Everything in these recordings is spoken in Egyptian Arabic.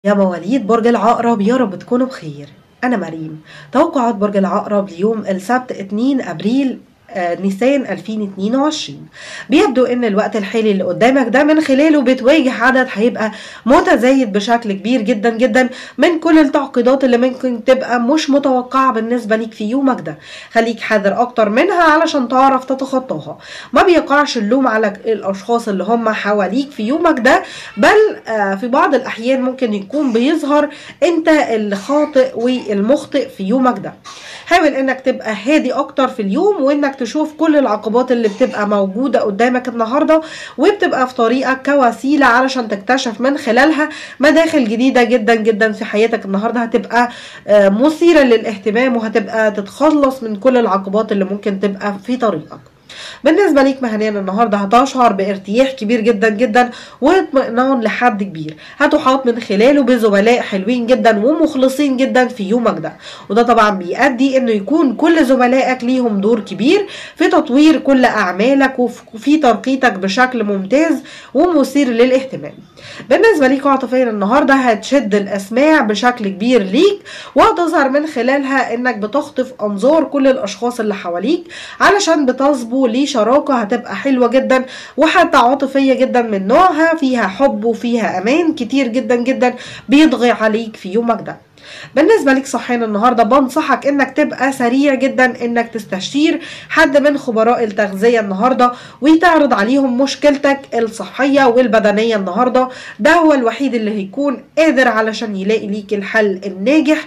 يا مواليد برج العقرب يا رب تكونوا بخير أنا مريم توقعات برج العقرب ليوم السبت 2 أبريل آه، نيسان 2022 بيبدو ان الوقت الحالي اللي قدامك ده من خلاله بتواجه عدد هيبقى متزايد بشكل كبير جدا جدا من كل التعقيدات اللي ممكن تبقى مش متوقعه بالنسبه ليك في يومك ده خليك حذر اكتر منها علشان تعرف تتخطاها ما بيقعش اللوم على الاشخاص اللي هم حواليك في يومك ده بل آه، في بعض الاحيان ممكن يكون بيظهر انت الخاطئ والمخطئ في يومك ده حاول انك تبقى هادي اكتر في اليوم وانك تشوف كل العقبات اللي بتبقى موجودة قدامك النهاردة وبتبقى في طريقك كوسيلة علشان تكتشف من خلالها مداخل جديدة جدا جدا في حياتك النهاردة هتبقى آه، مثيرة للاهتمام وهتبقى تتخلص من كل العقبات اللي ممكن تبقى في طريقك بالنسبه ليك مهنيا النهارده هتشعر بارتياح كبير جدا جدا واطمئنان لحد كبير هتحاط من خلاله بزملاء حلوين جدا ومخلصين جدا في يومك ده وده طبعا بيؤدي انه يكون كل زملائك ليهم دور كبير في تطوير كل اعمالك وفي ترقيتك بشكل ممتاز ومثير للاهتمام بالنسبة ليك عاطفيا النهاردة هتشد الأسماع بشكل كبير ليك وهتظهر من خلالها إنك بتخطف أنظار كل الأشخاص اللي حواليك علشان بتصبوا لشراكة هتبقى حلوة جدا وحتى عاطفية جدا من نوعها فيها حب وفيها أمان كتير جدا جدا بيضغي عليك في يومك ده بالنسبه لك صحيان النهارده بنصحك انك تبقى سريع جدا انك تستشير حد من خبراء التغذيه النهارده وتعرض عليهم مشكلتك الصحيه والبدنيه النهارده ده هو الوحيد اللي هيكون قادر علشان يلاقي ليك الحل الناجح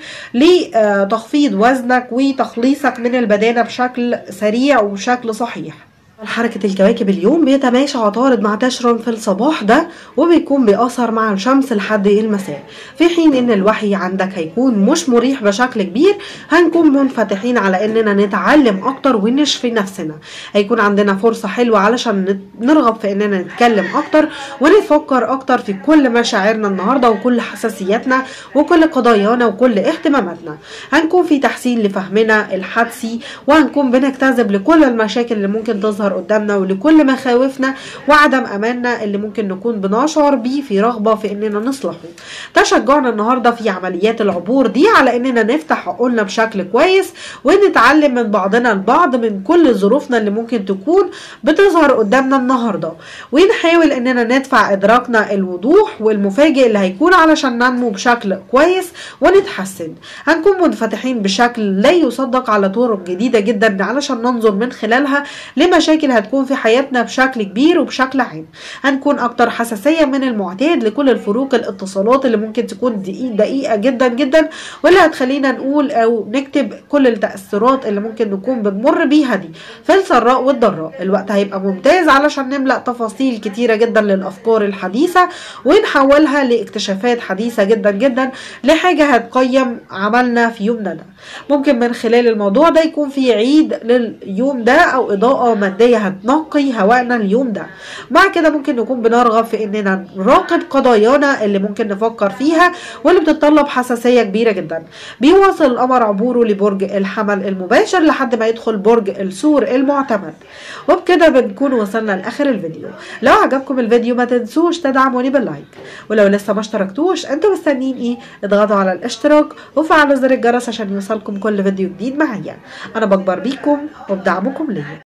لتخفيض وزنك وتخليصك من البدانه بشكل سريع وبشكل صحيح حركة الكواكب اليوم بيتماشى عطارد مع تشرن في الصباح ده وبيكون بيأثر مع الشمس لحد المساء في حين ان الوحي عندك هيكون مش مريح بشكل كبير هنكون منفتحين على اننا نتعلم اكتر ونشفي نفسنا هيكون عندنا فرصة حلوة علشان نرغب في اننا نتكلم اكتر ونفكر اكتر في كل مشاعرنا النهاردة وكل حساسياتنا وكل قضايانا وكل اهتماماتنا هنكون في تحسين لفهمنا الحدسي وهنكون بنجتذب لكل المشاكل اللي ممكن تظهر بتظهر قدامنا ولكل مخاوفنا وعدم اماننا اللي ممكن نكون بنشعر بيه في رغبه في اننا نصلحه تشجعنا النهارده في عمليات العبور دي على اننا نفتح عقولنا بشكل كويس ونتعلم من بعضنا البعض من كل ظروفنا اللي ممكن تكون بتظهر قدامنا النهارده ونحاول اننا ندفع ادراكنا الوضوح والمفاجئ اللي هيكون علشان ننمو بشكل كويس ونتحسن هنكون منفتحين بشكل لا يصدق على طرق جديده جدا علشان ننظر من خلالها لمشاكل مشاكل هتكون في حياتنا بشكل كبير وبشكل عام هنكون اكتر حساسيه من المعتاد لكل الفروق الاتصالات اللي ممكن تكون دقيق دقيقه جدا جدا واللي هتخلينا نقول او نكتب كل التاثرات اللي ممكن نكون بنمر بيها دي في السراء والضراء الوقت هيبقى ممتاز علشان نملا تفاصيل كتيره جدا للافكار الحديثه ونحولها لاكتشافات حديثه جدا جدا لحاجه هتقيم عملنا في يومنا ده ممكن من خلال الموضوع ده يكون في عيد لليوم ده او اضاءه ماديه هي هتنقي هوائنا اليوم ده مع كده ممكن نكون بنرغب في اننا نراقب قضايانا اللي ممكن نفكر فيها واللي بتتطلب حساسية كبيرة جدا بيواصل القمر عبوره لبرج الحمل المباشر لحد ما يدخل برج السور المعتمد وبكده بنكون وصلنا لاخر الفيديو لو عجبكم الفيديو ما تنسوش تدعموني باللايك ولو لسه ما اشتركتوش انتوا مستنيين ايه اضغطوا على الاشتراك وفعلوا زر الجرس عشان يوصلكم كل فيديو جديد معايا انا بكبر بيكم وبدعمكم ليا